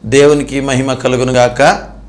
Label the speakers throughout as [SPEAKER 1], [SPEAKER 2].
[SPEAKER 1] దేవునికి మహిమ కలుగునుగాక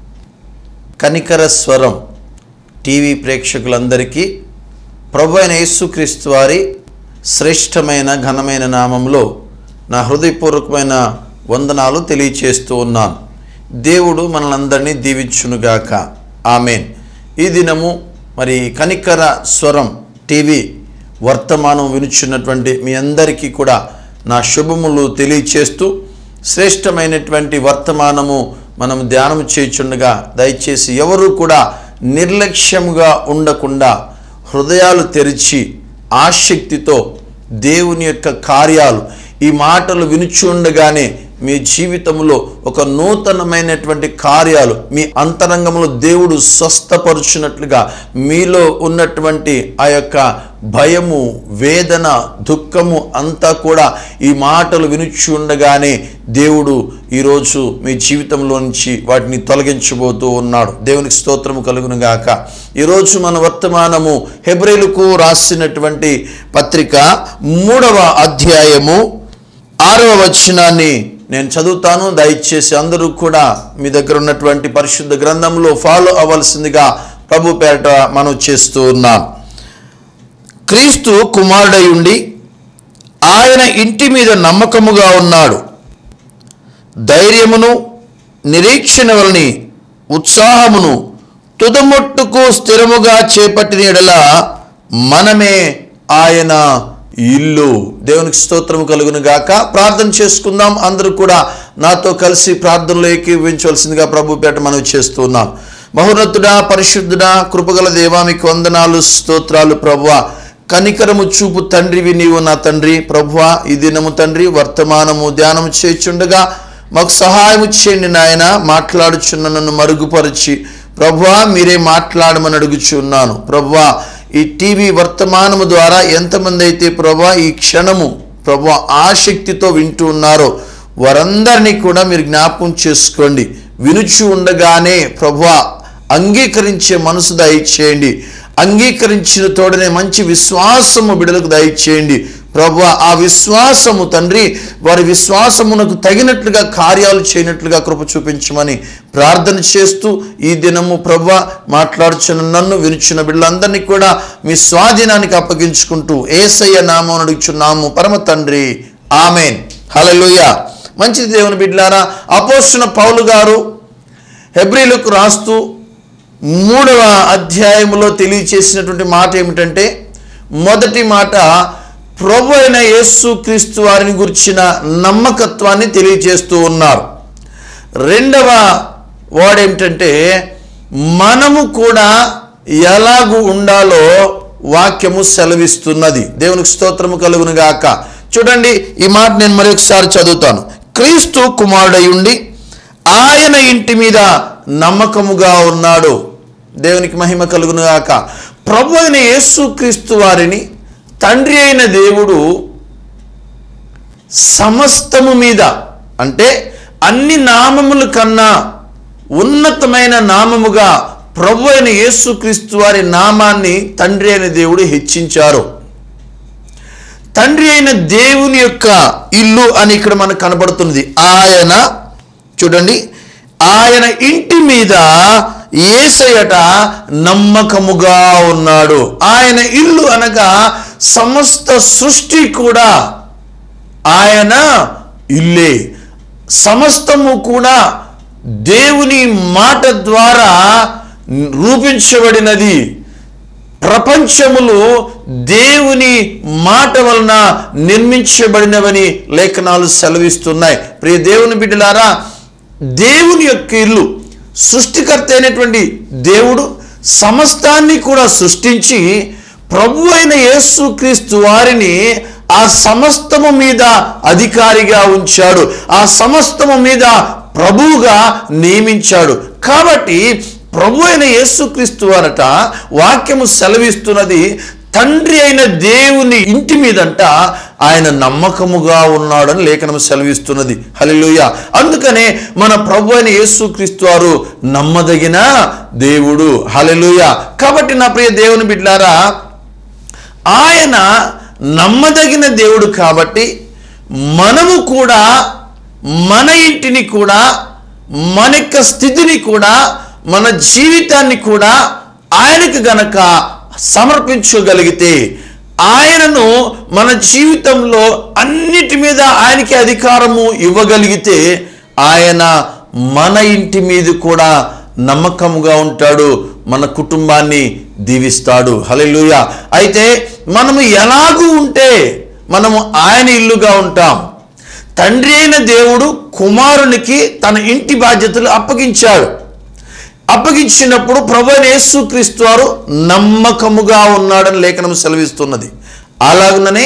[SPEAKER 1] కనికర స్వరం టీవీ ప్రేక్షకులందరికీ ప్రభు అయిన యేసుక్రీస్తు వారి శ్రేష్టమైన ఘనమైన నామంలో నా హృదయపూర్వకమైన వందనాలు తెలియచేస్తూ ఉన్నాను దేవుడు మనలందరినీ దీవించునుగాక ఆమెన్ ఈ దినము మరి కనికర స్వరం టీవీ వర్తమానం వినుచున్నటువంటి మీ అందరికీ కూడా నా శుభములు తెలియచేస్తూ శ్రేష్టమైనటువంటి వర్తమానము మనం ధ్యానం చేయుచుండగా దయచేసి ఎవరు కూడా నిర్లక్ష్యముగా ఉండకుండా హృదయాలు తెరిచి ఆసక్తితో దేవుని యొక్క కార్యాలు ఈ మాటలు వినుచుండగానే మీ జీవితంలో ఒక నూతనమైనటువంటి కార్యాలు మీ అంతరంగంలో దేవుడు స్వస్థపరుచున్నట్లుగా మీలో ఉన్నటువంటి ఆ యొక్క భయము వేదన దుఃఖము అంతా కూడా ఈ మాటలు వినుచు ఉండగానే దేవుడు ఈరోజు మీ జీవితంలో నుంచి వాటిని తొలగించబోతూ ఉన్నాడు దేవునికి స్తోత్రము కలుగును గాక ఈరోజు మన వర్తమానము హెబ్రిలకు రాసినటువంటి పత్రిక మూడవ అధ్యాయము ఆరవ వచనాన్ని నేను చదువుతాను దయచేసి అందరూ కూడా మీ దగ్గర ఉన్నటువంటి పరిశుద్ధ గ్రంథంలో ఫాలో అవ్వాల్సిందిగా ప్రభు పేరట మనం చేస్తూ ఉన్నాం క్రీస్తు కుమారుడై ఉండి ఆయన ఇంటి మీద నమ్మకముగా ఉన్నాడు ధైర్యమును నిరీక్షణ వలని ఉత్సాహమును తుదముట్టుకు స్థిరముగా చేపట్టిన ఎడల మనమే ఆయన ఇల్లు దేవునికి స్తోత్రము కలుగును గాక ప్రార్థన చేసుకుందాం అందరూ కూడా నాతో కలిసి ప్రార్థనలో ఏకీవించవలసిందిగా ప్రభు పేట మనం చేస్తున్నాం మహోన్నతుడా పరిశుద్ధుడా కృపగల దేవా మీకు వందనాలు స్తోత్రాలు ప్రభువ కనికరము చూపు తండ్రివి నీవు నా తండ్రి ప్రభువ ఈ దినము తండ్రి వర్తమానము ధ్యానము చేయుచుండగా మాకు సహాయం చేయండి నాయన మాట్లాడుచున్న నన్ను మరుగుపరిచి ప్రభువా మీరే మాట్లాడమని అడుగుచున్నాను ప్రభువా ఈ టీవీ వర్తమానము ద్వారా ఎంతమంది అయితే ప్రభా ఈ క్షణము ప్రభా ఆసక్తితో వింటూ ఉన్నారో వారందరినీ కూడా మీరు జ్ఞాపకం చేసుకోండి వినుచు ఉండగానే ప్రభా అంగీకరించే మనసు దయచేయండి అంగీకరించిన తోడనే మంచి విశ్వాసము బిడలకు దయచేయండి ప్రభు ఆ విశ్వాసము తండ్రి వారి విశ్వాసమునకు తగినట్లుగా కార్యాలు చేయనట్లుగా కృప చూపించమని ప్రార్థన చేస్తూ ఈ దినము ప్రభు మాట్లాడుచున్న నన్ను వినుచున్న బిడ్డలందరినీ కూడా మీ స్వాధీనానికి అప్పగించుకుంటూ ఏసయ్య నామం అడుగుచున్నాము పరమ తండ్రి ఆమెన్ హలలుయ మంచిది దేవుని బిడ్డలారా అపోస్తున్న పౌలు గారు హెబ్రిలకు రాస్తూ మూడవ అధ్యాయములో తెలియచేసినటువంటి మాట ఏమిటంటే మొదటి మాట ప్రభు అయిన యేసు క్రీస్తు వారిని గురించిన నమ్మకత్వాన్ని తెలియచేస్తూ ఉన్నారు రెండవ వర్డ్ ఏమిటంటే మనము కూడా ఎలాగూ ఉండాలో వాక్యము సెలవిస్తున్నది దేవునికి స్తోత్రము కలుగును గాక చూడండి ఈ మాట నేను మరొకసారి చదువుతాను క్రీస్తు కుమారుడై ఉండి ఆయన ఇంటి మీద నమ్మకముగా ఉన్నాడు దేవునికి మహిమ కలుగును గాక ప్రభు అయిన యేసు క్రీస్తు వారిని తండ్రి అయిన దేవుడు సమస్తము మీద అంటే అన్ని నామముల కన్నా ఉన్నతమైన నామముగా ప్రభు అయిన యేసుక్రీస్తు వారి నామాన్ని తండ్రి అయిన దేవుడు హెచ్చించారు తండ్రి అయిన దేవుని యొక్క ఇల్లు అని ఇక్కడ మనకు కనబడుతుంది ఆయన చూడండి ఆయన ఇంటి మీద ఏసయట నమ్మకముగా ఉన్నాడు ఆయన ఇల్లు అనగా సమస్త సృష్టి కూడా ఆయన ఇల్లే సమస్తము కూడా దేవుని మాట ద్వారా రూపించబడినది ప్రపంచములు దేవుని మాట వలన నిర్మించబడినవని లేఖనాలు సెలవిస్తున్నాయి ప్రియ దేవుని బిడ్డలారా దేవుని యొక్క ఇల్లు సృష్టికర్త అయినటువంటి దేవుడు సమస్తాన్ని కూడా సృష్టించి ప్రభు అయిన యేసుక్రీస్తు వారిని ఆ సమస్తము మీద అధికారిగా ఉంచాడు ఆ సమస్తము మీద ప్రభువుగా నియమించాడు కాబట్టి ప్రభు అయిన యేసుక్రీస్తు వారట వాక్యము సెలవిస్తున్నది తండ్రి అయిన దేవుని ఇంటి మీదంట ఆయన నమ్మకముగా ఉన్నాడని లేఖనం సెలవిస్తున్నది హలిలుయ అందుకనే మన ప్రభు అయిన యేసుక్రీస్తు వారు నమ్మదగిన దేవుడు హలిలుయ కాబట్టి నా ప్రియ దేవుని బిడ్లారా ఆయన నమ్మదగిన దేవుడు కాబట్టి మనము కూడా మన ఇంటిని కూడా మన యొక్క స్థితిని కూడా మన జీవితాన్ని కూడా ఆయనకు గనక సమర్పించగలిగితే ఆయనను మన జీవితంలో అన్నిటి మీద ఆయనకి అధికారము ఇవ్వగలిగితే ఆయన మన ఇంటి మీద కూడా నమ్మకంగా ఉంటాడు మన కుటుంబాన్ని దీవిస్తాడు హల్లెలూయ అయితే మనము ఎలాగూ ఉంటే మనము ఆయన ఇల్లుగా ఉంటాం తండ్రి అయిన దేవుడు కుమారునికి తన ఇంటి బాధ్యతలు అప్పగించాడు అప్పగించినప్పుడు ప్రభు అయిన యేసుక్రీస్తు వారు నమ్మకముగా ఉన్నాడని లేఖనం సెలవిస్తున్నది అలాగుననే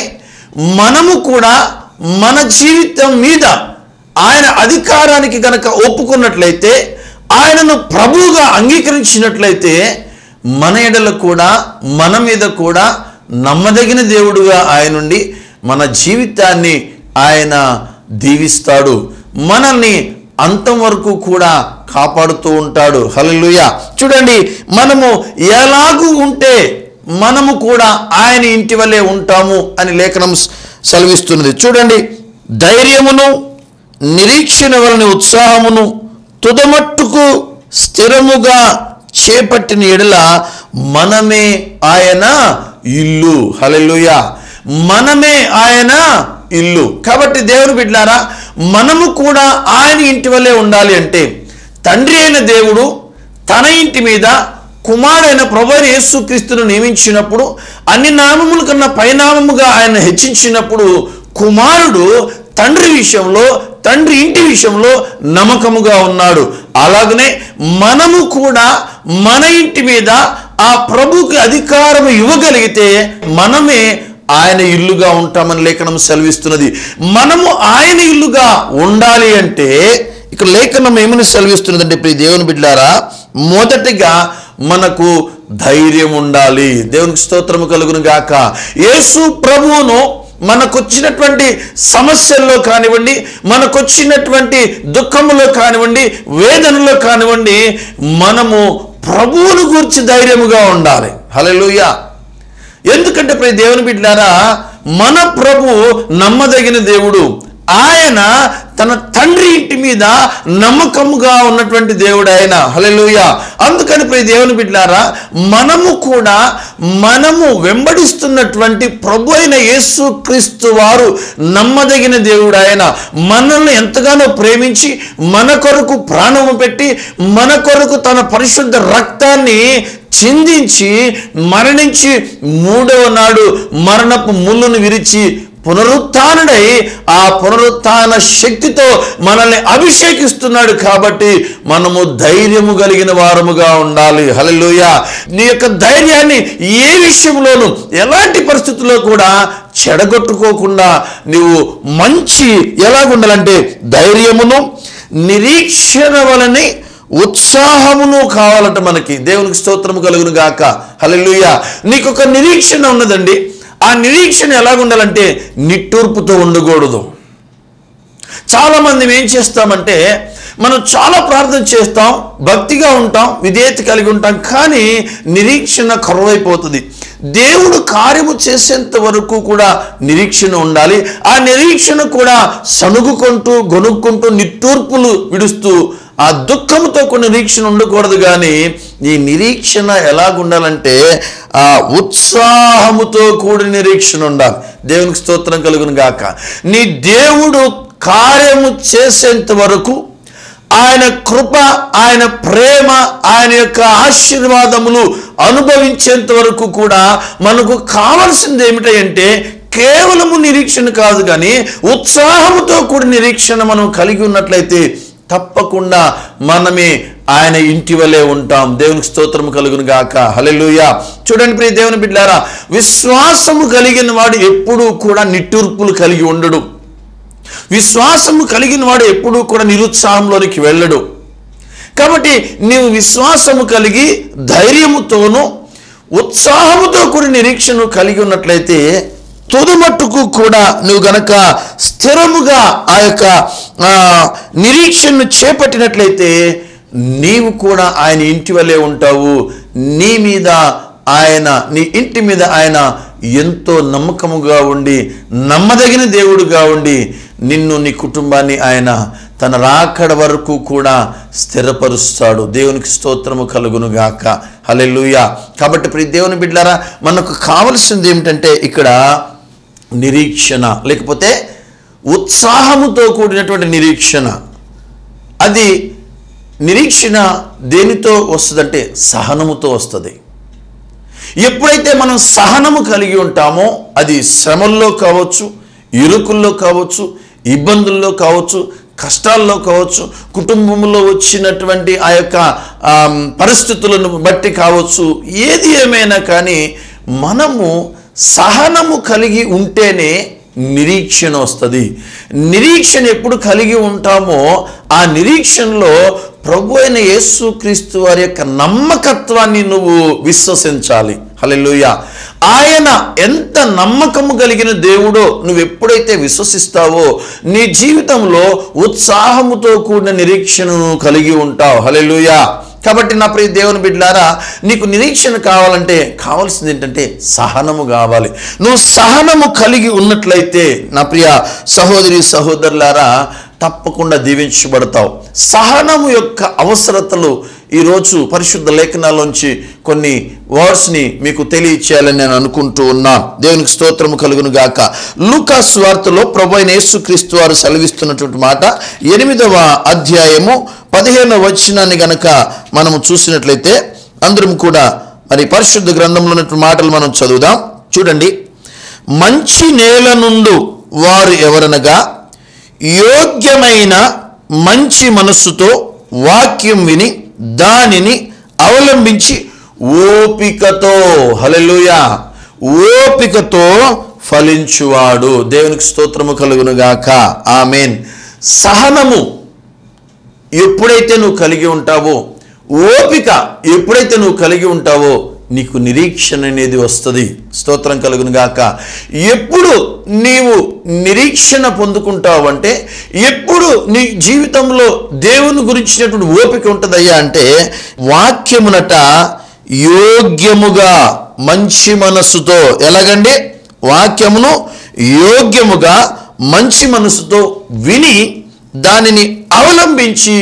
[SPEAKER 1] మనము కూడా మన జీవితం మీద ఆయన అధికారానికి గనక ఒప్పుకున్నట్లయితే ఆయనను ప్రభువుగా అంగీకరించినట్లయితే మన ఎడల కూడా మన మీద కూడా నమ్మదగిన దేవుడుగా ఆయనుండి మన జీవితాన్ని ఆయన దీవిస్తాడు మనల్ని అంతం వరకు కూడా కాపాడుతూ ఉంటాడు హల్లెలూయా చూడండి మనము ఎలాగూ ఉంటే మనము కూడా ఆయన ఇంటి వల్లే ఉంటాము అని లేఖనం సెలవిస్తున్నది చూడండి ధైర్యమును నిరీక్షణ వలన ఉత్సాహమును తుదమట్టుకు స్థిరముగా చేపట్టిన ఎడల మనమే ఆయన ఇల్లు హల్లెలూయా మనమే ఆయన ఇల్లు కాబట్టి దేవుని బిడ్డారా మనము కూడా ఆయన ఇంటి వల్లే ఉండాలి అంటే తండ్రి అయిన దేవుడు తన ఇంటి మీద కుమారుడైన ప్రభు అయిన యేసుక్రీస్తును నియమించినప్పుడు అన్ని నామముల కన్నా పైనామముగా ఆయన హెచ్చించినప్పుడు కుమారుడు తండ్రి విషయంలో తండ్రి ఇంటి విషయంలో నమ్మకముగా ఉన్నాడు అలాగనే మనము కూడా మన ఇంటి మీద ఆ ప్రభుకి అధికారం ఇవ్వగలిగితే మనమే ఆయన ఇల్లుగా ఉంటామని లేఖనం సెలవిస్తున్నది మనము ఆయన ఇల్లుగా ఉండాలి అంటే ఇక్కడ లేఖనం ఏమని సెలవిస్తున్నదంటే ప్రియ దేవుని బిడ్డారా మొదటిగా మనకు ధైర్యం ఉండాలి దేవునికి స్తోత్రము కలుగును గాక యేసు ప్రభువును మనకొచ్చినటువంటి సమస్యల్లో కానివ్వండి మనకొచ్చినటువంటి దుఃఖములో కానివ్వండి వేదనలో కానివ్వండి మనము ప్రభువును గూర్చి ధైర్యముగా ఉండాలి హల్లెలూయా ఎందుకంటే ప్రియ దేవుని బిడ్డారా మన ప్రభు నమ్మదగిన దేవుడు ఆయన తన తండ్రి ఇంటి మీద నమ్మకముగా ఉన్నటువంటి దేవుడు ఆయన హల్లెలూయ అందుకని ప్రియ దేవుని బిడ్డారా మనము కూడా మనము వెంబడిస్తున్నటువంటి ప్రభు అయిన యేసు క్రీస్తు వారు నమ్మదగిన దేవుడు ఆయన మనల్ని ఎంతగానో ప్రేమించి మన కొరకు ప్రాణము పెట్టి మన కొరకు తన పరిశుద్ధ రక్తాన్ని చిందించి మరణించి మూడవ నాడు మరణపు ముళ్ళును విరిచి పునరుత్డై ఆ పునరుత్న శక్తితో మనల్ని అభిషేకిస్తున్నాడు కాబట్టి మనము ధైర్యము కలిగిన వారముగా ఉండాలి హల్లెలూయా నీ యొక్క ధైర్యాన్ని ఏ విషయంలోనూ ఎలాంటి పరిస్థితుల్లో కూడా చెడగొట్టుకోకుండా నీవు మంచి ఎలాగుండాలంటే ధైర్యమును నిరీక్షణ వలని ఉత్సాహమును కావాలంట మనకి దేవునికి స్తోత్రము కలుగును గాక హల్లెలూయా నీకు ఒక నిరీక్షణ ఉన్నదండి ఆ నిరీక్షణ ఎలాగుండాలంటే నిట్టూర్పుతో ఉండకూడదు చాలామంది ఏం చేస్తామంటే మనం చాలా ప్రార్థన చేస్తాం భక్తిగా ఉంటాం విధేయత కలిగి ఉంటాం కానీ నిరీక్షణ కరువైపోతుంది దేవుడు కార్యము చేసేంత వరకు కూడా నిరీక్షణ ఉండాలి ఆ నిరీక్షణ కూడా సణుగుకుంటూ గొనుక్కుంటూ నిట్టూర్పులు విడుస్తూ ఆ దుఃఖంతో కొన్ని నిరీక్షణ ఉండకూడదు కానీ ఈ నిరీక్షణ ఎలాగుండాలంటే ఆ ఉత్సాహముతో కూడిన నిరీక్షణ ఉండాలి దేవునికి స్తోత్రం కలుగును గాక నీ దేవుడు కార్యము చేసేంత వరకు ఆయన కృప ఆయన ప్రేమ ఆయన యొక్క ఆశీర్వాదములు అనుభవించేంత వరకు కూడా మనకు కావలసింది ఏమిటంటే కేవలము నిరీక్షణ కాదు కానీ ఉత్సాహముతో కూడిన నిరీక్షణ మనం కలిగి ఉన్నట్లయితే తప్పకుండా మనమే ఆయన ఇంటి వలె ఉంటాం దేవునికి స్తోత్రము కలుగును గాక హల్లెలూయా చూడండి ప్రియ దేవుని బిడ్డారా విశ్వాసము కలిగిన వాడు ఎప్పుడూ కూడా నిట్టూర్పులు కలిగి ఉండడు విశ్వాసము కలిగిన వాడు ఎప్పుడూ కూడా నిరుత్సాహంలోనికి వెళ్ళడు కాబట్టి నీవు విశ్వాసము కలిగి ధైర్యముతోనూ ఉత్సాహముతో కూడిన నిరీక్షను కలిగి ఉన్నట్లయితే తుదమట్టుకు కూడా నువ్వు గనక స్థిరముగా ఆ యొక్క ఆ, నిరీక్షను చేపట్టినట్లయితే నీవు కూడా ఆయన ఇంటి వలె ఉంటావు నీ మీద ఆయన నీ ఇంటి మీద ఆయన ఎంతో నమ్మకముగా ఉండి నమ్మదగిన దేవుడుగా ఉండి నిన్ను నీ కుటుంబాన్ని ఆయన తన రాకడ వరకు కూడా స్థిరపరుస్తాడు దేవునికి స్తోత్రము కలుగును గాక హల్లెలూయా కాబట్టి ప్రియ దేవుని బిడ్డారా మనకు కావలసింది ఏమిటంటే ఇక్కడ నిరీక్షణ లేకపోతే ఉత్సాహముతో కూడినటువంటి నిరీక్షణ అది నిరీక్షణ దేనితో వస్తుందంటే సహనముతో వస్తుంది ఎప్పుడైతే మనం సహనము కలిగి ఉంటామో అది శ్రమల్లో కావచ్చు ఇరుకుల్లో కావచ్చు ఇబ్బందుల్లో కావచ్చు కష్టాల్లో కావచ్చు కుటుంబంలో వచ్చినటువంటి ఆ యొక్క ఆమ్, పరిస్థితులను బట్టి కావచ్చు ఏది ఏమైనా కానీ మనము సహనము కలిగి ఉంటేనే నిరీక్షణ వస్తుంది నిరీక్షణ ఎప్పుడు కలిగి ఉంటామో ఆ నిరీక్షణలో ప్రభు అయిన యేసుక్రీస్తు వారి యొక్క నమ్మకత్వాన్ని నువ్వు విశ్వసించాలి హల్లెలూయ ఆయన ఎంత నమ్మకము కలిగిన దేవుడో నువ్వు ఎప్పుడైతే విశ్వసిస్తావో నీ జీవితంలో ఉత్సాహముతో కూడిన నిరీక్షణను కలిగి ఉంటావు హల్లెలూయా కాబట్టి నా ప్రియ దేవుని బిడ్డలారా నీకు నిరీక్షణ కావాలంటే కావాల్సింది ఏంటంటే సహనము కావాలి నువ్వు సహనము కలిగి ఉన్నట్లయితే నా ప్రియ సహోదరి సహోదరులారా తప్పకుండా దీవించబడతావు సహనము యొక్క అవసరతలు ఈరోజు పరిశుద్ధ లేఖనాల్లోంచి కొన్ని వర్డ్స్ని మీకు తెలియచేయాలని నేను అనుకుంటూ ఉన్నాను దేవునికి స్తోత్రము కలుగును గాక లూకాస్ వార్తలో ప్రభు అయిన యేసుక్రీస్తు వారు సెలవిస్తున్నటువంటి మాట ఎనిమిదవ అధ్యాయము పదిహేనవ వచనాన్ని గనక మనము చూసినట్లయితే అందరం కూడా మరి పరిశుద్ధ గ్రంథంలో ఉన్నటువంటి మాటలు మనం చదువుదాం చూడండి మంచి నేల నుండు వారు ఎవరనగా యోగ్యమైన మంచి మనస్సుతో వాక్యం విని దానిని అవలంబించి ఓపికతో హల్లెలూయా ఓపికతో ఫలించువాడు దేవునికి స్తోత్రము కలుగునుగాక ఆమెన్ సహనము ఎప్పుడైతే నువ్వు కలిగి ఉంటావో ఓపిక ఎప్పుడైతే నువ్వు కలిగి ఉంటావో నీకు నిరీక్షణ అనేది వస్తుంది స్తోత్రం కలుగును గాక ఎప్పుడు నీవు నిరీక్షణ పొందుకుంటావు అంటే ఎప్పుడు నీ జీవితంలో దేవుని గురించినటువంటి ఓపిక ఉంటుందయ్యా అంటే వాక్యమునట యోగ్యముగా మంచి మనస్సుతో ఎలాగండి వాక్యమును యోగ్యముగా మంచి మనసుతో విని దానిని అవలంబించి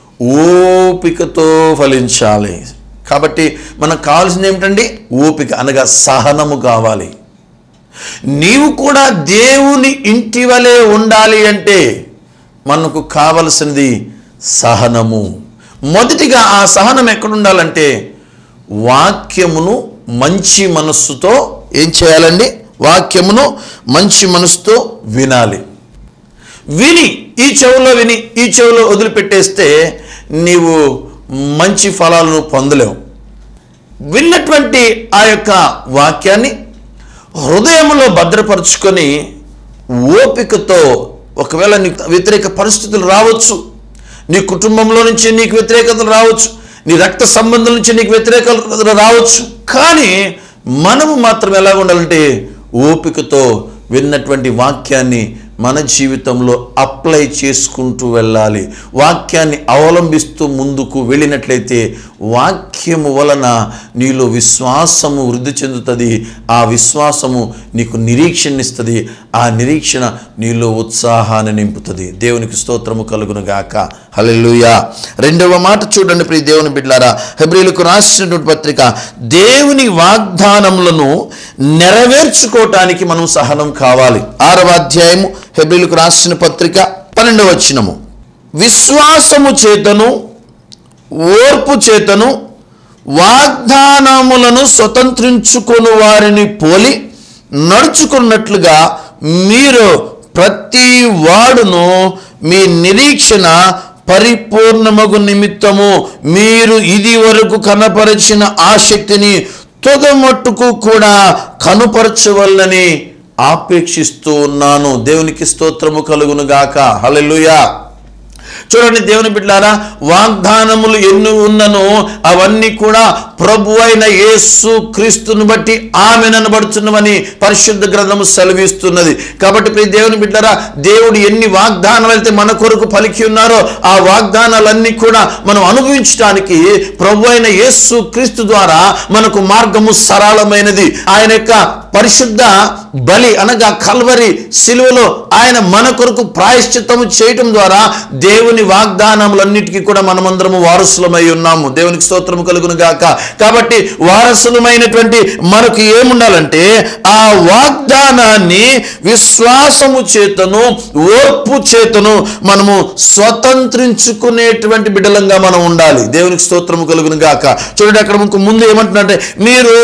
[SPEAKER 1] ఓపికతో ఫలించాలి కాబట్టి మనకు కావాల్సింది ఏమిటండి ఓపిక అనగా సహనము కావాలి నీవు కూడా దేవుని ఇంటి వలె ఉండాలి అంటే మనకు కావలసినది సహనము మొదటిగా ఆ సహనం ఎక్కడ ఉండాలంటే వాక్యమును మంచి మనస్సుతో ఏం చేయాలండి వాక్యమును మంచి మనసుతో వినాలి విని ఈ చెవులో విని ఈ చెవులో వదిలిపెట్టేస్తే నీవు మంచి ఫలాలను పొందలేవు విన్నటువంటి ఆ యొక్క వాక్యాన్ని హృదయంలో భద్రపరుచుకొని ఓపికతో ఒకవేళ నీకు వ్యతిరేక పరిస్థితులు రావచ్చు నీ కుటుంబంలో నుంచి నీకు వ్యతిరేకతలు రావచ్చు నీ రక్త సంబంధం నుంచి నీకు వ్యతిరేకతలు రావచ్చు కానీ మనము మాత్రం ఎలా ఉండాలంటే ఓపికతో విన్నటువంటి వాక్యాన్ని మన జీవితంలో అప్లై చేసుకుంటూ వెళ్ళాలి వాక్యాన్ని అవలంబిస్తూ ముందుకు వెళ్ళినట్లయితే వాక్యము వలన నీలో విశ్వాసము వృద్ధి చెందుతుంది ఆ విశ్వాసము నీకు నిరీక్షణ ఇస్తుంది ఆ నిరీక్షణ నీలో ఉత్సాహాన్ని నింపుతుంది దేవునికి స్తోత్రము కలుగును గాక హల్లెలూయా రెండవ మాట చూడండి ప్రియ దేవుని బిడ్లారా హెబ్రిలకు రాసినటువంటి పత్రిక దేవుని వాగ్దానములను నెరవేర్చుకోవటానికి మనం సహనం కావాలి ఆరవ అధ్యాయము హెబ్రిలకు రాసిన పత్రిక పన్నెండవ వచనము విశ్వాసము చేతను ఓర్పు చేతను వాగ్దానములను స్వతంత్రించుకొని వారిని పోలి నడుచుకున్నట్లుగా మీరు ప్రతి వాడును మీ నిరీక్షణ పరిపూర్ణమగు నిమిత్తము మీరు ఇది వరకు కనపరిచిన ఆసక్తిని తుదమట్టుకు కూడా కనుపరచవల్లని ఆపేక్షిస్తూ ఉన్నాను దేవునికి స్తోత్రము కలుగును గాక హల్లెలూయా చూడండి దేవుని బిడ్డారా వాగ్దానములు ఎన్ని ఉన్ననో అవన్నీ కూడా ప్రభు అయిన యేసు క్రీస్తుని బట్టి ఆమె అనబడుచున్నవని పరిశుద్ధ గ్రంథము సెలవిస్తున్నది కాబట్టి ప్రియ దేవుని బిడ్డారా దేవుడు ఎన్ని వాగ్దానాలు అయితే మన కొరకు పలికి ఉన్నారో ఆ వాగ్దానాలన్నీ కూడా మనం అనుభవించడానికి ప్రభు అయిన యేసు క్రీస్తు ద్వారా మనకు మార్గము సరళమైనది ఆయన యొక్క పరిశుద్ధ బలి అనగా కల్వరి సిలువలో ఆయన మన కొరకు ప్రాయశ్చిత్తము చేయటం ద్వారా దేవుని వాగ్దానములన్నిటికీ కూడా మనమందరము వారసులమై ఉన్నాము దేవునికి స్తోత్రము కలుగును గాక కాబట్టి వారసులమైనటువంటి మనకు ఏముండాలంటే ఆ వాగ్దానాన్ని విశ్వాసము చేతను ఓర్పు చేతను మనము స్వతంత్రించుకునేటువంటి బిడ్డలంగా మనం ఉండాలి దేవునికి స్తోత్రము కలుగును గాక చూడండి అక్కడ మనకు ముందు ఏమంటున్నారంటే మీరు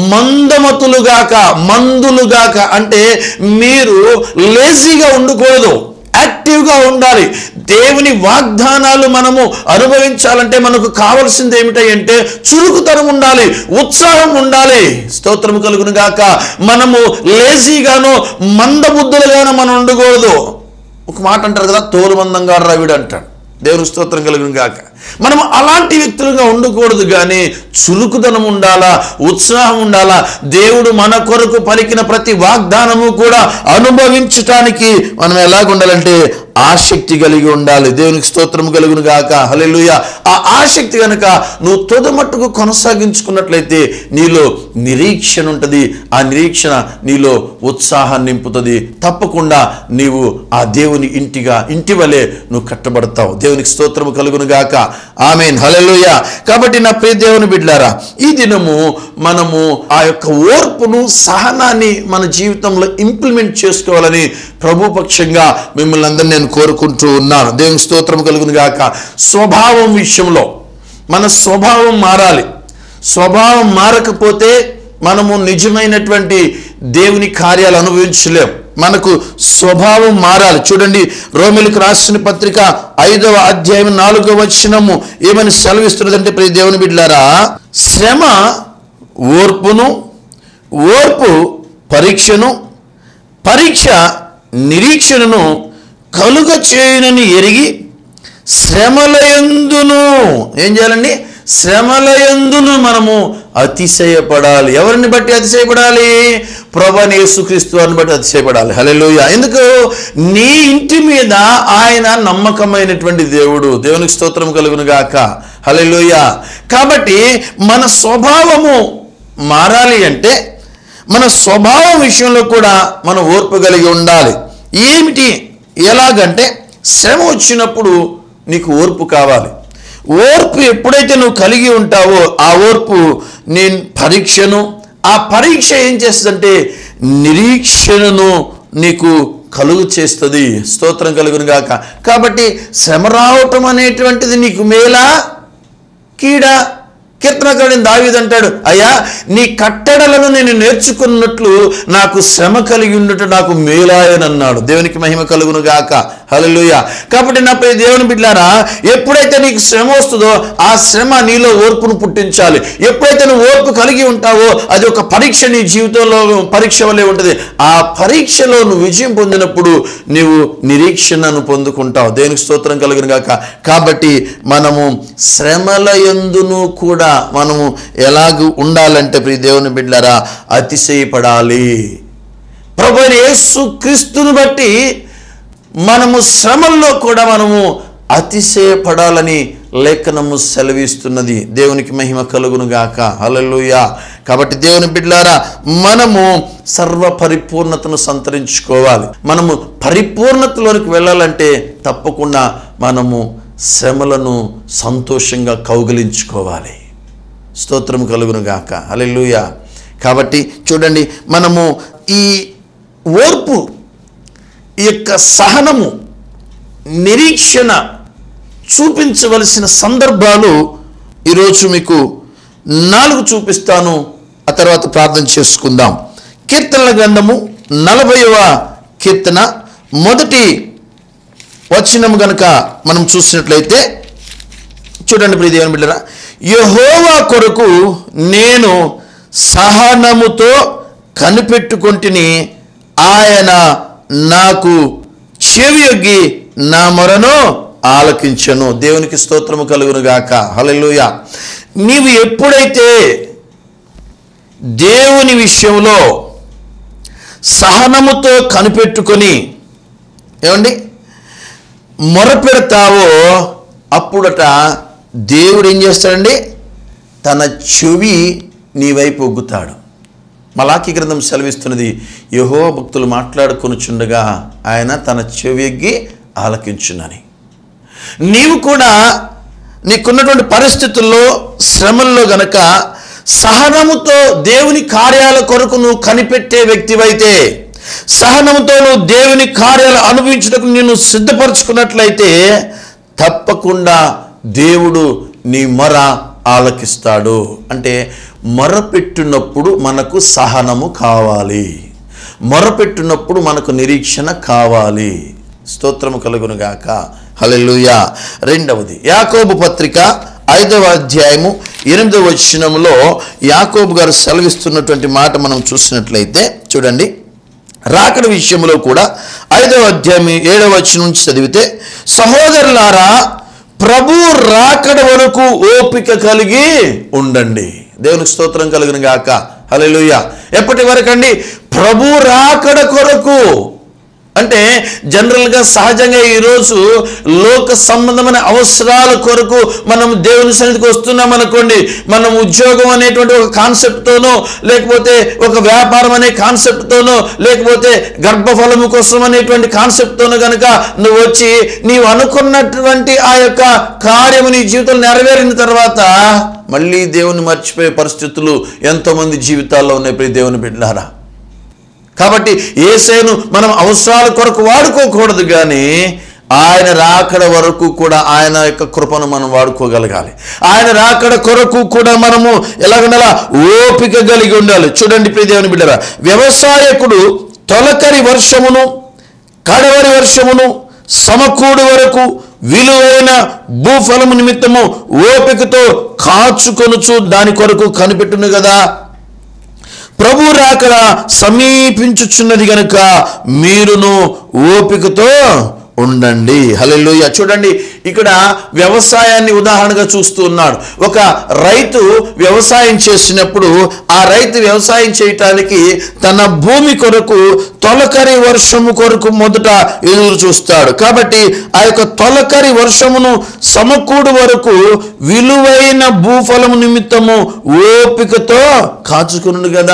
[SPEAKER 1] మందమతులుగాక మందులుగాక అంటే మీరు లేజీగా ఉండకూడదు యాక్టివ్గా ఉండాలి దేవుని వాగ్దానాలు మనము అనుభవించాలంటే మనకు కావలసింది ఏమిటంటే చురుకుతనం ఉండాలి ఉత్సాహం ఉండాలి స్తోత్రము కలుగును గాక మనము లేజీగాను మందబుద్ధులుగాను మనం ఉండకూడదు ఒక మాట అంటారు కదా తోలు మందంగా రవిడు అంటాడు దేవుని స్తోత్రం కలుగును గాక మనం అలాంటి వ్యక్తులుగా ఉండకూడదు కానీ చురుకుదనం ఉండాలా ఉత్సాహం ఉండాలా దేవుడు మన కొరకు పలికిన ప్రతి వాగ్దానము కూడా అనుభవించటానికి మనం ఎలాగ ఉండాలంటే ఆసక్తి కలిగి ఉండాలి దేవునికి స్తోత్రం కలుగును గాక హల్లెలూయా ఆ ఆసక్తి కనుక నువ్వు తొదమట్టుకు కొనసాగించుకున్నట్లయితే నీలో నిరీక్షణ ఉంటుంది ఆ నిరీక్షణ నీలో ఉత్సాహాన్ని నింపుతుంది తప్పకుండా నీవు ఆ దేవుని ఇంటిగా ఇంటి వలె నువ్వు కట్టబడతావు దేవునికి స్తోత్రము కలుగును గాక ఆమెన్ హల్లెలూయా కాబట్టి నా ప్రియ దేవుని బిడ్డారా ఈ దినము మనము ఆ యొక్క ఓర్పును సహనాన్ని మన జీవితంలో ఇంప్లిమెంట్ చేసుకోవాలని ప్రభుపక్షంగా మిమ్మల్ని అందరినీ నేను కోరుకుంటూ ఉన్నాను దేవుని స్తోత్రం కలుగును గాక స్వభావం విషయంలో మన స్వభావం మారాలి స్వభావం మారకపోతే మనము నిజమైనటువంటి దేవుని కార్యాలు అనుభవించలేం మనకు స్వభావం మారాలి చూడండి రోమిలకు రాసిన పత్రిక ఐదవ అధ్యాయం నాలుగవ వచనము ఏమని సెలవిస్తున్నదంటే ప్రియ దేవుని బిడ్డారా శ్రమ ఓర్పును ఓర్పు పరీక్షను పరీక్ష నిరీక్షణను కలుగ చేయనని ఎరిగి శ్రమలయందును ఏం చేయాలండి శ్రమలయందును మనము అతిశయపడాలి ఎవరిని బట్టి అతిశయపడాలి ప్రభని యేసుక్రీస్తు వారిని బట్టి అతిశయపడాలి హల్లెలూయా ఎందుకు నీ ఇంటి మీద ఆయన నమ్మకమైనటువంటి దేవుడు దేవునికి స్తోత్రం కలుగును గాక హల్లెలూయా కాబట్టి మన స్వభావము మారాలి అంటే మన స్వభావం విషయంలో కూడా మనం ఓర్పు కలిగి ఉండాలి ఏమిటి ఎలాగంటే శ్రమ వచ్చినప్పుడు నీకు ఓర్పు కావాలి ఓర్పు ఎప్పుడైతే నువ్వు కలిగి ఉంటావో ఆ ఓర్పు నేను పరీక్షను ఆ పరీక్ష ఏం చేస్తుందంటే నిరీక్షణను నీకు కలుగు చేస్తుంది స్తోత్రం కలుగును గాక కాబట్టి శ్రమ రావటం అనేటువంటిది నీకు మేలా కీడా కీర్తనకారుడిని దావీదంటాడు అయ్యా నీ కట్టడలను నేను నేర్చుకున్నట్లు నాకు శ్రమ కలిగి ఉన్నట్టు నాకు మేలాయనన్నాడు దేవునికి మహిమ కలుగును గాక హల్లెలూయా కాబట్టి నా ప్రియ దేవుని బిడ్డారా ఎప్పుడైతే నీకు శ్రమ వస్తుందో ఆ శ్రమ నీలో ఓర్పును పుట్టించాలి ఎప్పుడైతే నువ్వు ఓర్పు కలిగి ఉంటావో అది ఒక పరీక్ష నీ జీవితంలో పరీక్ష వల్లే ఉంటుంది ఆ పరీక్షలో నువ్వు విజయం పొందినప్పుడు నీవు నిరీక్షణను పొందుకుంటావు దేవునికి స్తోత్రం కలుగును గాక కాబట్టి మనము శ్రమల ఎందును కూడా మనము ఎలాగ ఉండాలంటే ప్రియ దేవుని బిడ్డారా అతిశయపడాలి ప్రభు అయిన యేసు క్రీస్తుని బట్టి మనము శ్రమల్లో కూడా మనము అతిశయపడాలని లేఖనము సెలవిస్తున్నది దేవునికి మహిమ కలుగును గాక హల్లెలూయా కాబట్టి దేవుని బిడ్లారా మనము సర్వ పరిపూర్ణతను సంతరించుకోవాలి మనము పరిపూర్ణతలోనికి వెళ్ళాలంటే తప్పకుండా మనము శ్రమలను సంతోషంగా కౌగిలించుకోవాలి స్తోత్రం కలుగును గాక హల్లెలూయా కాబట్టి చూడండి మనము ఈ ఓర్పు ఈ యొక్క సహనము నిరీక్షణ చూపించవలసిన సందర్భాలు ఈరోజు మీకు నాలుగు చూపిస్తాను ఆ తర్వాత ప్రార్థన చేసుకుందాం కీర్తనల గ్రంథము నలభైవ కీర్తన మొదటి వచనం గనుక మనం చూసినట్లయితే చూడండి ప్రియ దేవుని బిడ్డరా యహోవా కొరకు నేను సహనముతో కనిపెట్టుకుంటుని ఆయన నాకు చెవియొగ్గి నా మొరను ఆలకించను దేవునికి స్తోత్రము కలుగును గాక హల్లెలూయా నీవు ఎప్పుడైతే దేవుని విషయంలో సహనముతో కనిపెట్టుకొని ఏమండి మొరపెడతావో అప్పుడట దేవుడు ఏం చేస్తాడండి తన చెవి నీ వైపు ఒగ్గుతాడు మలాకి గ్రంథం సెలవిస్తున్నది యహో భక్తులు మాట్లాడుకొనుచుండగా ఆయన తన చెవి ఎగ్గి ఆలకించునని నీవు కూడా నీకున్నటువంటి పరిస్థితుల్లో శ్రమల్లో గనక సహనముతో దేవుని కార్యాల కొరకు నువ్వు కనిపెట్టే వ్యక్తివైతే సహనముతో నువ్వు దేవుని కార్యాలు అనుభవించుటకు నిన్ను సిద్ధపరచుకున్నట్లయితే తప్పకుండా దేవుడు నీ మొర ఆలకిస్తాడు అంటే మొరపెట్టినప్పుడు మనకు సహనము కావాలి మొరపెట్టినప్పుడు మనకు నిరీక్షణ కావాలి స్తోత్రము కలుగునుగాక హల్లెలూయా రెండవది యాకోబు పత్రిక ఐదవ అధ్యాయము ఎనిమిదవ వచనంలో యాకోబు గారు సెలవిస్తున్నటువంటి మాట మనం చూసినట్లయితే చూడండి రాకడ విషయంలో కూడా ఐదవ అధ్యాయం ఏడవ వచనం నుంచి చదివితే సహోదరులారా ప్రభు రాకడ వరకు ఓపిక కలిగి ఉండండి దేవునికి స్తోత్రం కలిగిన గాక హల్లెలూయా ఎప్పటి వరకు అండి ప్రభు రాకడ కొరకు అంటే జనరల్గా సహజంగా ఈరోజు లోక సంబంధమైన అవసరాల కొరకు మనం దేవుని సన్నిధికి వస్తున్నాం అనుకోండి మనం ఉద్యోగం అనేటువంటి ఒక కాన్సెప్ట్తోనో లేకపోతే ఒక వ్యాపారం అనే కాన్సెప్ట్తోనో లేకపోతే గర్భఫలము కోసం అనేటువంటి కాన్సెప్ట్తోనో కనుక నువ్వు వచ్చి నీవు అనుకున్నటువంటి ఆ యొక్క కార్యము నీ జీవితంలో నెరవేరిన తర్వాత మళ్ళీ దేవుని మర్చిపోయే పరిస్థితులు ఎంతోమంది జీవితాల్లో ఉన్నాయి ప్రియ దేవుని బిడ్డారా కాబట్టి ఏసేను మనం అవసరాల కొరకు వాడుకోకూడదు కానీ ఆయన రాకడ వరకు కూడా ఆయన యొక్క కృపను మనం వాడుకోగలగాలి ఆయన రాకడ కొరకు కూడా మనము ఎలాగనలా ఓపిక కలిగి ఉండాలి చూడండి ప్రియదేవుని బిడ్డరా వ్యవసాయకుడు తొలకరి వర్షమును కడవరి వర్షమును సమకూడు వరకు విలువైన భూఫలము నిమిత్తము ఓపికతో కాచుకొనుచు దాని కొరకు కనిపెట్టును కదా ప్రభు రాకడ సమీపించుచున్నది గనుక మీరును ఓపికతో ఉండండి హల్లెలూయా చూడండి ఇక్కడ వ్యవసాయాన్ని ఉదాహరణగా చూస్తూ ఉన్నాడు ఒక రైతు వ్యవసాయం చేసినప్పుడు ఆ రైతు వ్యవసాయం చేయటానికి తన భూమి కొరకు తొలకరి వర్షము కొరకు మొదట ఎదురు చూస్తాడు కాబట్టి ఆ యొక్క తొలకరి వర్షమును సమకూడు వరకు విలువైన భూఫలము నిమిత్తము ఓపికతో కాచుకును కదా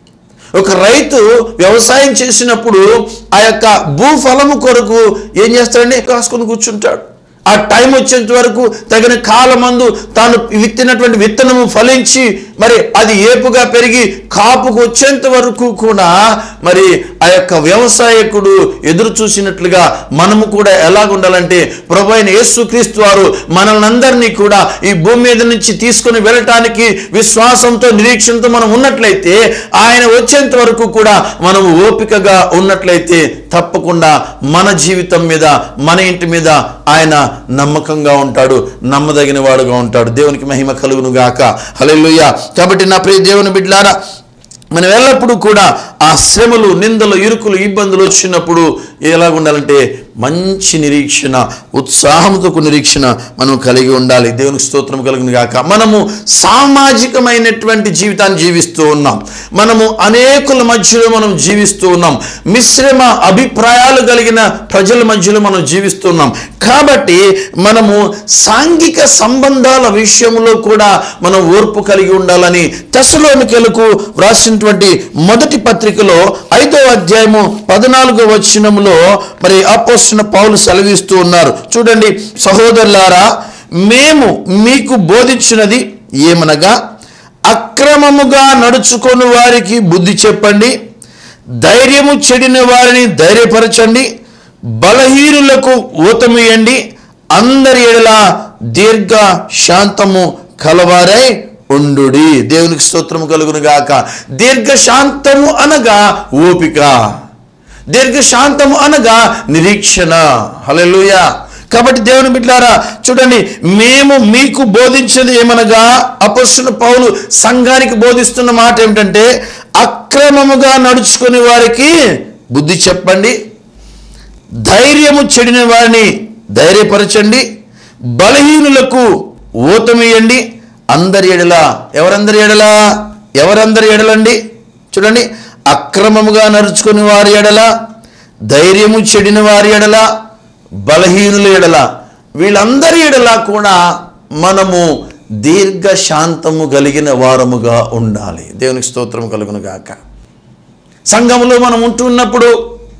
[SPEAKER 1] ఒక రైతు వ్యవసాయం చేసినప్పుడు ఆ యొక్క భూఫలము కొరకు ఏం చేస్తాడండి కాసుకొని కూర్చుంటాడు ఆ టైం వచ్చేంత వరకు తగిన కాలమందు తాను విత్తినటువంటి విత్తనము ఫలించి మరి అది ఏపుగా పెరిగి కాపుకు వచ్చేంత వరకు కూడా మరి ఆ యొక్క వ్యవసాయకుడు ఎదురు చూసినట్లుగా మనము కూడా ఎలాగ ఉండాలంటే ప్రభు అయిన యేసుక్రీస్తు వారు మనల్నందరినీ కూడా ఈ భూమి మీద నుంచి తీసుకుని వెళ్ళటానికి విశ్వాసంతో నిరీక్షణతో మనం ఉన్నట్లయితే ఆయన వచ్చేంత వరకు కూడా మనం ఓపికగా ఉన్నట్లయితే తప్పకుండా మన జీవితం మీద మన ఇంటి మీద ఆయన నమ్మకంగా ఉంటాడు నమ్మదగిన వాడుగా ఉంటాడు దేవునికి మహిమ కలుగును గాక హల్లెలూయా కాబట్టి నా ప్రియ దేవుని బిడ్డలారా మనం ఎల్లప్పుడూ కూడా ఆ శ్రమలు నిందలు ఇరుకులు ఇబ్బందులు వచ్చినప్పుడు ఎలాగ ఉండాలంటే మంచి నిరీక్షణ ఉత్సాహంతో కూడిన నిరీక్షణ మనం కలిగి ఉండాలి దేవునికి స్తోత్రం కలిగిన గాక మనము సామాజికమైనటువంటి జీవితాన్ని జీవిస్తూ ఉన్నాం మనము అనేకుల మధ్యలో మనం జీవిస్తూ ఉన్నాం మిశ్రమ అభిప్రాయాలు కలిగిన ప్రజల మధ్యలో మనం జీవిస్తున్నాం కాబట్టి మనము సాంఘిక సంబంధాల విషయంలో కూడా మనం ఓర్పు కలిగి ఉండాలని తెసలోనికెలకు వ్రాసినటువంటి మొదటి పత్రికలో ఐదో అధ్యాయము పద్నాలుగో వచనములో మరి అపోస్తున్న పౌలు సెలవిస్తూ ఉన్నారు చూడండి సహోదరులారా మేము మీకు బోధించినది ఏమనగా అక్రమముగా నడుచుకొని వారికి బుద్ధి చెప్పండి ధైర్యము చెడిన వారిని ధైర్యపరచండి బలహీనులకు ఊతమియండి అందరి ఎడల దీర్ఘ శాంతము కలవారై ఉండుడి దేవునికి స్తోత్రము కలుగును గాక దీర్ఘ శాంతము అనగా ఓపిక దీర్ఘ శాంతము అనగా నిరీక్షణ హల్లెలూయా కాబట్టి దేవుని బిడ్డారా చూడండి మేము మీకు బోధించేది ఏమనగా అపస్సుల పౌలు సంఘానికి బోధిస్తున్న మాట ఏమిటంటే అక్రమముగా నడుచుకునే వారికి బుద్ధి చెప్పండి ధైర్యము చెడిన వారిని ధైర్యపరచండి బలహీనులకు ఊతమియండి అందరి ఎడల ఎవరందరి ఎడల ఎవరందరి ఎడలండి చూడండి అక్రమముగా నడుచుకుని వారి ఎడల ధైర్యము చెడిన వారి ఎడల బలహీనుల ఎడల వీళ్ళందరి ఎడల కూడా మనము దీర్ఘశాంతము కలిగిన వారముగా ఉండాలి దేవునికి స్తోత్రం కలుగును గాక సంఘంలో మనం ఉంటున్నప్పుడు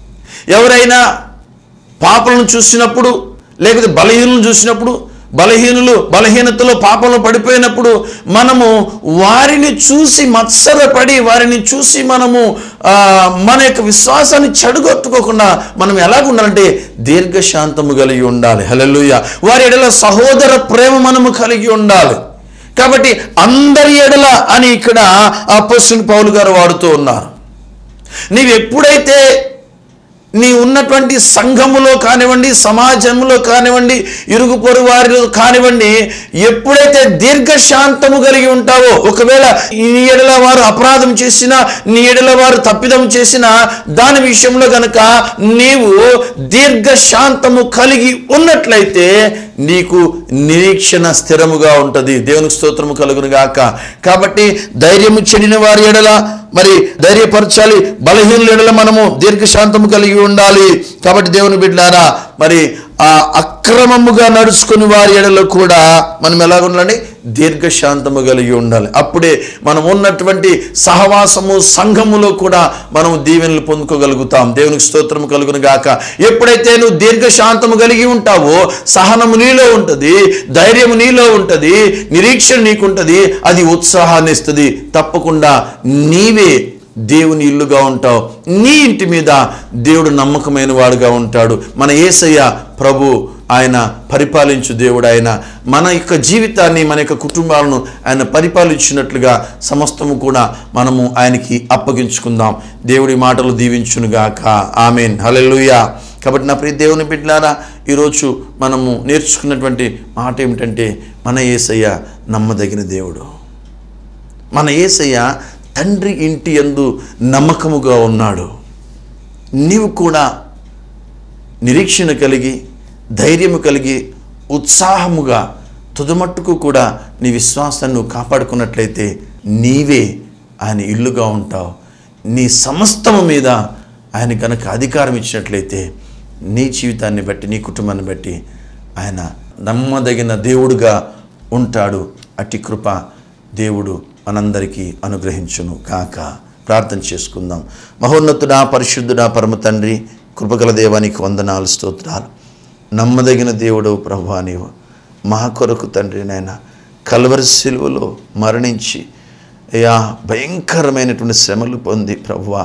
[SPEAKER 1] ఎవరైనా పాపలను చూసినప్పుడు లేకపోతే బలహీనులను చూసినప్పుడు బలహీనులు బలహీనతలో పాపంలో పడిపోయినప్పుడు మనము వారిని చూసి మత్సరపడి వారిని చూసి మనము ఆ, మన యొక్క విశ్వాసాన్ని చెడగొట్టుకోకుండా మనం ఎలాగ ఉండాలంటే దీర్ఘశాంతము కలిగి ఉండాలి హల్లెలూయా వారి ఎడల సహోదర ప్రేమ మనము కలిగి ఉండాలి కాబట్టి అందరి ఎడల అని ఇక్కడ అపోస్తుని పౌలు గారు వాడుతూ ఉన్నారు నీవు ఎప్పుడైతే నీ ఉన్నటువంటి సంఘములో కానివ్వండి సమాజంలో కానివ్వండి ఇరుగు పొరుగు వారిలో కానివ్వండి ఎప్పుడైతే దీర్ఘశాంతము కలిగి ఉంటావో ఒకవేళ నీ ఎడల వారు అపరాధం చేసినా నీ ఎడల వారు తప్పిదం చేసినా దాని విషయంలో గనక నీవు దీర్ఘశాంతము కలిగి ఉన్నట్లయితే నీకు నిరీక్షణ స్థిరముగా ఉంటుంది దేవునికి స్తోత్రము కలుగును గాక కాబట్టి ధైర్యము చెడిన వారి ఎడల మరి ధైర్యపరచాలి బలహీనుల ఎడల మనము దీర్ఘశాంతము కలిగి ఉండాలి కాబట్టి దేవుని బిడ్డారా మరి ఆ అక్రమముగా నడుచుకుని వారి ఎడలో కూడా మనం ఎలా ఉండాలండి దీర్ఘశాంతము కలిగి ఉండాలి అప్పుడే మనం ఉన్నటువంటి సహవాసము సంఘములో కూడా మనం దీవెనలు పొందుకోగలుగుతాం దేవునికి స్తోత్రము కలుగును గాక ఎప్పుడైతే నువ్వు దీర్ఘశాంతము కలిగి ఉంటావో సహనము నీలో ఉంటుంది ధైర్యము నీలో ఉంటుంది నిరీక్షణ నీకుంటుంది అది ఉత్సాహాన్ని ఇస్తుంది తప్పకుండా నీవే దేవుని ఇల్లుగా ఉంటావు నీ ఇంటి మీద దేవుడు నమ్మకమైన వాడుగా ఉంటాడు మన ఏసయ్య ప్రభు ఆయన పరిపాలించు దేవుడు ఆయన మన యొక్క జీవితాన్ని మన యొక్క కుటుంబాలను ఆయన పరిపాలించినట్లుగా సమస్తము కూడా మనము ఆయనకి అప్పగించుకుందాం దేవుడి మాటలు దీవించునుగాక ఆమెన్ హల్లెలూయా కాబట్టి నా ప్రియ దేవుని బిడ్డలారా ఈరోజు మనము నేర్చుకున్నటువంటి మాట ఏమిటంటే మన ఏసయ్య నమ్మదగిన దేవుడు మన ఏసయ్య తండ్రి ఇంటి యందు నమ్మకముగా ఉన్నాడు నీవు కూడా నిరీక్షణ కలిగి ధైర్యము కలిగి ఉత్సాహముగా తుదమట్టుకు కూడా నీ విశ్వాసాన్ని నువ్వు కాపాడుకున్నట్లయితే నీవే ఆయన ఇల్లుగా ఉంటావు నీ సమస్తము మీద ఆయన కనుక అధికారం ఇచ్చినట్లయితే నీ జీవితాన్ని బట్టి నీ కుటుంబాన్ని బట్టి ఆయన నమ్మదగిన దేవుడుగా ఉంటాడు అట్టి కృప దేవుడు మనందరికీ అనుగ్రహించును కాక ప్రార్థన చేసుకుందాం మహోన్నతుడా పరిశుద్ధుడా పరమ తండ్రి కృపగల దేవానికి వందనాలు స్తోత్రాలు నమ్మదగిన దేవుడు ప్రభా నీవు మా కొరకు తండ్రి నాయన కల్వరి శిలువలో మరణించి అయ్యా భయంకరమైనటువంటి శ్రమలు పొంది ప్రభువా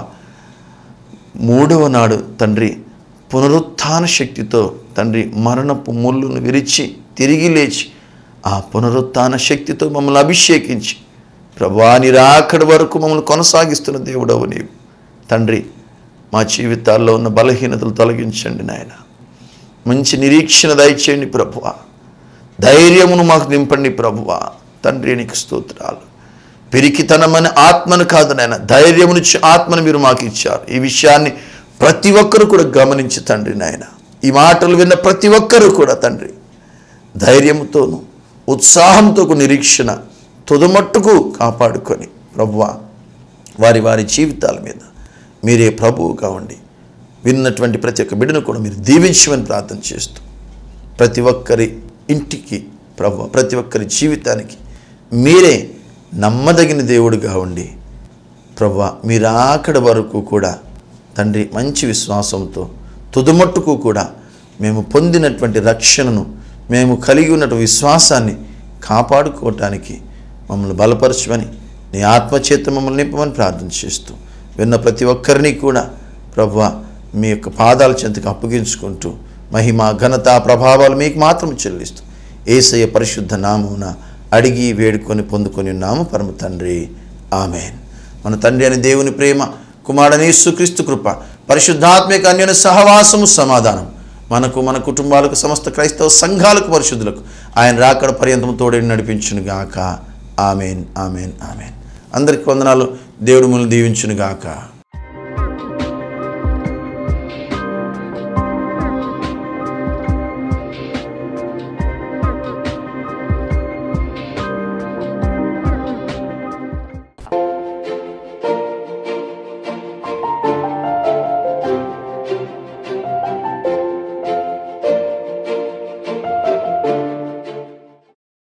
[SPEAKER 1] మూడవ నాడు తండ్రి పునరుత్థాన శక్తితో తండ్రి మరణపు ముళ్ళును విరిచి తిరిగి లేచి ఆ పునరుత్థాన శక్తితో మమ్మల్ని అభిషేకించి ప్రభా నిరాకడి వరకు మమ్మల్ని కొనసాగిస్తున్న దేవుడవు నీవు తండ్రి మా జీవితాల్లో ఉన్న బలహీనతలు తొలగించండి నాయన మంచి నిరీక్షణ దయచేయండి ప్రభువ ధైర్యమును మాకు నింపండి ప్రభువ తండ్రి నీకు స్తోత్రాలు పిరికితనమని ఆత్మను కాదు నాయన ధైర్యమునిచ్చి ఆత్మను మీరు మాకు ఇచ్చారు ఈ విషయాన్ని ప్రతి ఒక్కరు కూడా గమనించి తండ్రి నాయన ఈ మాటలు విన్న ప్రతి ఒక్కరూ కూడా తండ్రి ధైర్యంతోనూ ఉత్సాహంతో నిరీక్షణ తుదమట్టుకు కాపాడుకొని ప్రభువా వారి వారి జీవితాల మీద మీరే ప్రభువుగా ఉండి విన్నటువంటి ప్రతి ఒక్క బిడ్డను కూడా మీరు దీవించమని ప్రార్థన చేస్తూ ప్రతి ఒక్కరి ఇంటికి ప్రభు ప్రతి ఒక్కరి జీవితానికి మీరే నమ్మదగిన దేవుడిగా ఉండి ప్రభు మీరు ఆకడ వరకు కూడా తండ్రి మంచి విశ్వాసంతో తుదమట్టుకు కూడా మేము పొందినటువంటి రక్షణను మేము కలిగి ఉన్నటువంటి విశ్వాసాన్ని కాపాడుకోవటానికి మమ్మల్ని బలపరచమని నీ ఆత్మచేత మమ్మల్ని నింపమని ప్రార్థన చేస్తూ విన్న ప్రతి ఒక్కరిని కూడా ప్రభు మీ యొక్క పాదాల చెంతకు అప్పగించుకుంటూ మహిమ ఘనత ప్రభావాలు మీకు మాత్రం చెల్లిస్తూ ఏసయ్య పరిశుద్ధ నామమున అడిగి వేడుకొని పొందుకొని ఉన్నాము పరమ తండ్రి ఆమెన్ మన తండ్రి అని దేవుని ప్రేమ కుమారుడని యేసుక్రీస్తు కృప పరిశుద్ధాత్మిక అన్యుని సహవాసము సమాధానం మనకు మన కుటుంబాలకు సమస్త క్రైస్తవ సంఘాలకు పరిశుద్ధులకు ఆయన రాకడ పర్యంతం తోడని నడిపించును గాక ఆమెన్ ఆమెన్ ఆమెన్ అందరికి వందనాలు దేవుడు మనల్ని దీవించును గాక